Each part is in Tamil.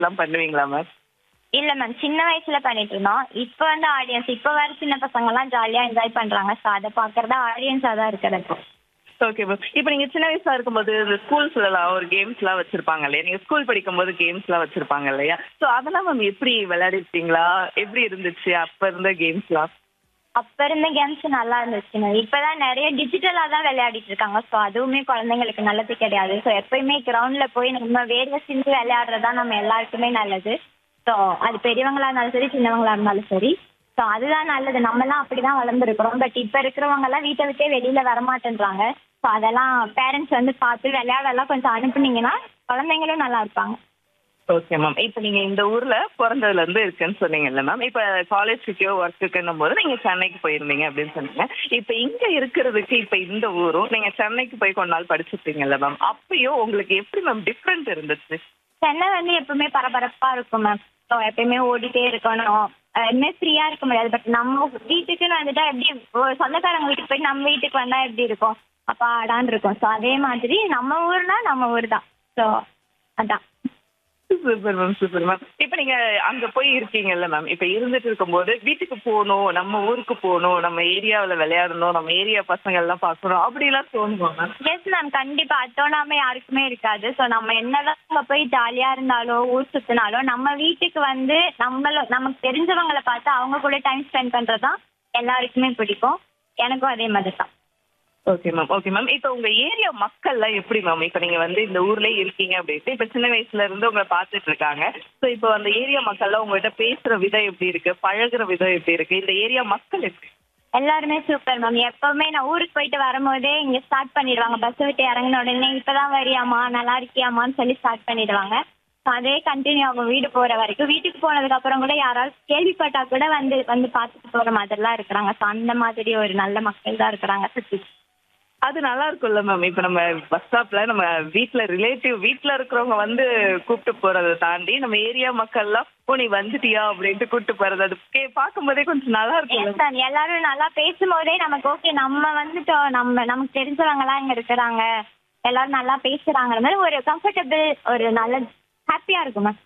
எல்லாம் பண்ணுவீங்களா மேம் இல்ல மேம் சின்ன வயசுல பண்ணிட்டு இருந்தோம் இப்ப வந்து ஆடியன்ஸ் இப்ப வர சின்ன பசங்க எல்லாம் ஜாலியா என்ஜாய் பண்றாங்க ஸோ அதை பாக்குறதா ஆடியன்ஸா தான் இருக்கிறது இப்போ ஓகே மேம் இப்போ நீங்க சின்ன வயசா இருக்கும்போது இந்த ஸ்கூல்ஸ்லாம் ஒரு கேம்ஸ்லாம் வச்சிருப்பாங்க இல்லையா நீங்க ஸ்கூல் படிக்கும்போது கேம்ஸ்லாம் வச்சிருப்பாங்க இல்லையா ஸோ அதெல்லாம் மேம் எப்படி விளையாடிருக்கீங்களா எப்படி இருந்துச்சு அப்ப இருந்த கேம்ஸ்லாம் அப்ப இருந்த கேம்ஸ் நல்லா இருந்துச்சு மேம் இப்பதான் நிறைய டிஜிட்டலா தான் விளையாடிட்டு இருக்காங்க ஸோ அதுவுமே குழந்தைங்களுக்கு நல்லது கிடையாது ஸோ எப்பயுமே கிரவுண்ட்ல போய் நம்ம வேர்வை சிந்து விளையாடுறதா நம்ம எல்லாருக்குமே நல்லது ஸோ அது பெரியவங்களா இருந்தாலும் சரி சின்னவங்களா இருந்தாலும் சரி ஸோ அதுதான் நல்லது நம்மலாம் அப்படிதான் வளர்ந்துருக்கிறோம் பட் இப்ப இருக்கிறவங்க எல்லாம் வீட்டை விட்டே வெளியில வரமாட்டேன்றாங்க ஸோ அதெல்லாம் பேரண்ட்ஸ் வந்து பார்த்து விளையாடலாம் கொஞ்சம் அனுப்புனீங்கன்னா குழந்தைங்களும் நல்லா இருப்பாங்க ஓகே மேம் இப்போ நீங்க இந்த ஊர்ல பிறந்ததுல இருந்து இருக்குன்னு சொன்னீங்கல்ல மேம் இப்போ காலேஜுக்கோ ஒர்க்குக்குன்னும் போது நீங்க சென்னைக்கு போயிருந்தீங்க அப்படின்னு சொன்னீங்க இப்போ இங்க இருக்கிறதுக்கு இப்போ இந்த ஊரும் நீங்க சென்னைக்கு போய் கொஞ்ச நாள் படிச்சிருப்பீங்கல்ல மேம் அப்பயும் உங்களுக்கு எப்படி மேம் டிஃப்ரெண்ட் இருந்துச்சு சென்னை வந்து எப்பவுமே பரபரப்பா இருக்கும் மேம் ஸோ எப்பயுமே ஓடிட்டே இருக்கணும் எப்பவுமே ஃப்ரீயா இருக்க முடியாது பட் நம்ம வீட்டுக்குன்னு வந்துட்டா எப்படி ஒரு சொந்தக்காரங்க வீட்டுக்கு போய் நம்ம வீட்டுக்கு வந்தா எப்படி இருக்கும் அப்பா அடான்னு இருக்கும் ஸோ அதே மாதிரி நம்ம ஊர்னா நம்ம ஊர் தான் ஸோ அதான் சூப்பர் மேம் சூப்பர் மேம் இப்போ நீங்க அங்க போய் இருக்கீங்கல்ல மேம் இப்போ இருந்துட்டு இருக்கும்போது வீட்டுக்கு போகணும் நம்ம ஊருக்கு போகணும் நம்ம ஏரியாவுல விளையாடணும் நம்ம ஏரியா பசங்க எல்லாம் பார்க்கணும் அப்படிலாம் தோணுமா மேம் எஸ் மேம் கண்டிப்பா அது தோணாம யாருக்குமே இருக்காது ஸோ நம்ம என்னதான் அங்க போய் ஜாலியா இருந்தாலோ ஊர் சுத்தினாலோ நம்ம வீட்டுக்கு வந்து நம்மள நமக்கு தெரிஞ்சவங்களை பார்த்து அவங்க கூட டைம் ஸ்பெண்ட் பண்றதுதான் எல்லாருக்குமே பிடிக்கும் எனக்கும் அதே மாதிரி தான் ஓகே மேம் ஓகே மேம் இப்போ உங்க ஏரியா மக்கள்லாம் எப்படி மேம் இப்போ நீங்க வந்து இந்த ஊர்லயே இருக்கீங்க அப்படின்ட்டு இப்போ சின்ன வயசுல இருந்து உங்களை பார்த்துட்டு இருக்காங்க ஸோ இப்போ அந்த ஏரியா மக்கள்லாம் உங்ககிட்ட பேசுற விதம் எப்படி இருக்கு பழகுற விதம் எப்படி இருக்கு இந்த ஏரியா மக்கள் எப்படி எல்லாருமே சூப்பர் மேம் எப்பவுமே நான் ஊருக்கு போயிட்டு வரும்போதே இங்க ஸ்டார்ட் பண்ணிடுவாங்க பஸ் விட்டு இறங்கின உடனே இப்பதான் வரியாமா நல்லா இருக்கியாமான்னு சொல்லி ஸ்டார்ட் பண்ணிடுவாங்க So அதே கண்டினியூ ஆகும் வீடு போற வரைக்கும் வீட்டுக்கு போனதுக்கு அப்புறம் கூட யாராவது கேள்விப்பட்டா கூட வந்து வந்து பார்த்துட்டு போற மாதிரிலாம் இருக்கிறாங்க ஸோ அந்த மாதிரி ஒரு நல்ல மக்கள் தான் இருக்கிறாங்க சுத்தி அது நல்லா இருக்கும்ல மேம் இப்போ நம்ம பஸ் ஸ்டாப்ல நம்ம வீட்ல ரிலேட்டிவ் வீட்ல இருக்கிறவங்க வந்து கூப்பிட்டு போறதை தாண்டி நம்ம ஏரியா மக்கள்லாம் ஓ நீ வந்துட்டியா அப்படின்ட்டு கூப்பிட்டு போறது அது கே பார்க்கும்போதே கொஞ்சம் நல்லா இருக்கும்ல Yes, ma'am. எல்லாரும் நல்லா பேசும்போதே நமக்கு ஓகே நம்ம வந்துட்டோம் நம்ம நமக்கு தெரிஞ்சவங்க எல்லாம் இங்க இருக்கிறாங்க எல்லாரும் நல்லா பேசுறாங்கிற மாதிரி ஒரு கம்ஃபர்டபுள் ஒரு நல்ல ஹாப்பியா இருக்கும் ma'am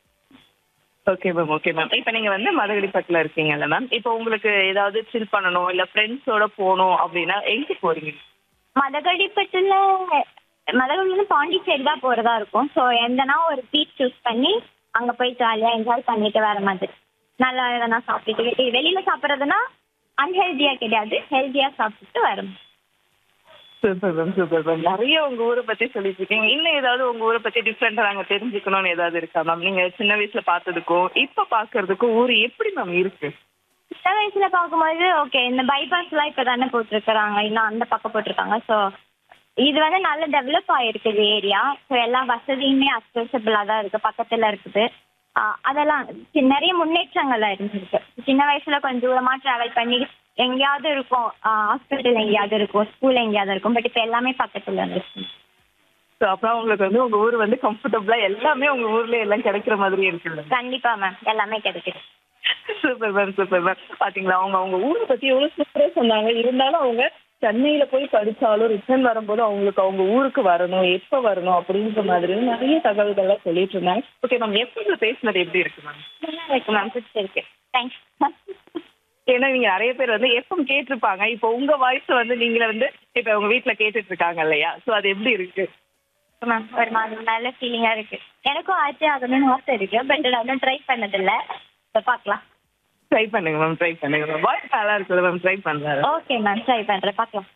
okay ma'am okay ma'am இப்போ நீங்க வந்து மதகடிப்பட்டில் இருக்கீங்கல்ல மேம் இப்போ உங்களுக்கு ஏதாவது சில் பண்ணணும் இல்ல ஃப்ரெண்ட்ஸோட போகணும் அப்படின்னா எங்க போறீங்க மதகடிப்பட்டுல மதகடியில பாண்டிச்சேரி தான் போறதா இருக்கும் ஸோ எந்தனா ஒரு பீச் சூஸ் பண்ணி அங்க போய் ஜாலியா என்ஜாய் பண்ணிட்டு வர மாதிரி நல்லா எதனா சாப்பிட்டுட்டு வெளியில சாப்பிட்றதுனா அன்ஹெல்தியா கிடையாது ஹெல்தியா சாப்பிட்டுட்டு வரும் சூப்பர் மேம் சூப்பர் மேம் நிறைய உங்க ஊரை பத்தி சொல்லிட்டு இருக்கீங்க இன்னும் ஏதாவது உங்க ஊரை பத்தி டிஃப்ரெண்டா நாங்க தெரிஞ்சுக்கணும்னு ஏதாவது இருக்கா மேம் நீங்க சின்ன வயசுல பார்த்ததுக்கும் இப்ப பாக்குறதுக்கும் ஊர் எப்படி மேம் இருக்கு சின்ன வயசுல பார்க்கும்போது ஓகே இந்த பைபாஸ் எல்லாம் இப்ப தானே போட்டிருக்கிறாங்க இன்னும் அந்த பக்கம் போட்டிருக்காங்க ஸோ இது வந்து நல்ல டெவலப் ஆயிருக்கு இந்த ஏரியா ஸோ எல்லா வசதியுமே அக்சசபிளா தான் இருக்கு பக்கத்துல இருக்குது ஆஹ் அதெல்லாம் சி- நிறைய முன்னேற்றங்கள்லாம் இருந்திருக்கு சின்ன வயசுல கொஞ்சம் தூரமா டிராவல் பண்ணி எங்கேயாவது இருக்கும் ஹாஸ்பிட்டல் எங்கேயாவது இருக்கும் ஸ்கூல் எங்கேயாவது இருக்கும் பட் இப்போ எல்லாமே பக்கத்துல இருக்கு ஸோ அப்புறம் உங்களுக்கு வந்து உங்க ஊர் வந்து கம்ஃபர்டபுளா எல்லாமே உங்க ஊர்ல எல்லாம் கிடைக்கிற மாதிரி இருக்குல்ல கண்டிப்பா மேம் எல்லாமே கிடைக்குது சூப்பர் மேம் சூப்பர் மேம் பாத்தீங்களா அவங்க அவங்க ஊரை பத்தி எவ்வளவு சூப்பரா சொன்னாங்க இருந்தாலும் அவங்க சென்னையில போய் படிச்சாலும் ரிட்டர்ன் வரும்போது அவங்களுக்கு அவங்க ஊருக்கு வரணும் எப்ப வரணும் அப்படின்ற மாதிரி நிறைய தகவல்கள்லாம் சொல்லிட்டு இருந்தாங்க ஓகே மேம் எப்ப பேசுனது எப்படி இருக்கு மேம் நல்லா இருக்கு மேம் பிடிச்சிருக்கு தேங்க்ஸ் ஏன்னா நீங்க நிறைய பேர் வந்து எஃப்எம் கேட்டிருப்பாங்க இப்போ உங்க வாய்ஸ் வந்து நீங்களே வந்து இப்ப உங்க வீட்ல கேட்டுட்டு இருக்காங்க இல்லையா சோ அது எப்படி இருக்கு மேம் ஒரு மாதிரி நல்ல ஃபீலிங்கா இருக்கு எனக்கும் ஆச்சு ஆகணும்னு ஆசை இருக்கு பட் நான் ட்ரை பண்ணதில்ல இப்போ பார்க்கலாம் ட்ரை பண்ணுங்க மேம் ட்ரை பண்ணுங்க மேம் வாய்ஸ் நல்லா இருக்குல்ல மேம் ட்ரை பண்றாரு ஓகே மேம் ட்ரை பண்றேன் பார்க்கலாம்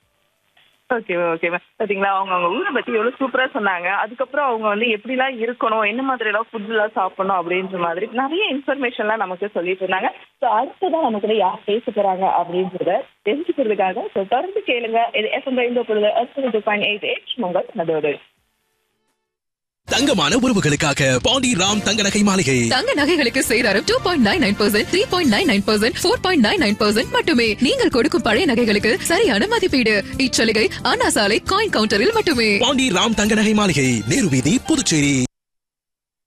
ஓகே ஓகே மேம் பாத்தீங்களா அவங்க அவங்க ஊரை பத்தி எவ்வளவு சூப்பரா சொன்னாங்க அதுக்கப்புறம் அவங்க வந்து எப்படிலாம் இருக்கணும் என்ன மாதிரி எல்லாம் ஃபுட் எல்லாம் சாப்பிடணும் அப்படின்ற மாதிரி நிறைய இன்ஃபர்மேஷன்லாம் நமக்கு சொல்லிட்டு இருந்தாங்க ஸோ அடுத்ததான் நம்ம கூட யார் பேச போறாங்க அப்படின்றத தெரிஞ்சுக்கிறதுக்காக ஸோ தொடர்ந்து கேளுங்க இது எஃப்எம் ரெயின்போ பொழுது டூ பாயிண்ட் எயிட் எயிட் மங்கள் அதோடு தங்கமான உறவுகளுக்காக பாண்டி ராம் தங்க நகை மாளிகை தங்க நகைகளுக்கு சேதாரம் two point nine nine percent three point nine nine percent four point nine nine percent மட்டுமே நீங்கள் கொடுக்கும் பழைய நகைகளுக்கு சரியான மதிப்பீடு இச்சலுகை அண்ணா சாலை காயின் கவுண்டரில் மட்டுமே பாண்டி ராம் தங்க நகை மாளிகை நேரு வீதி புதுச்சேரி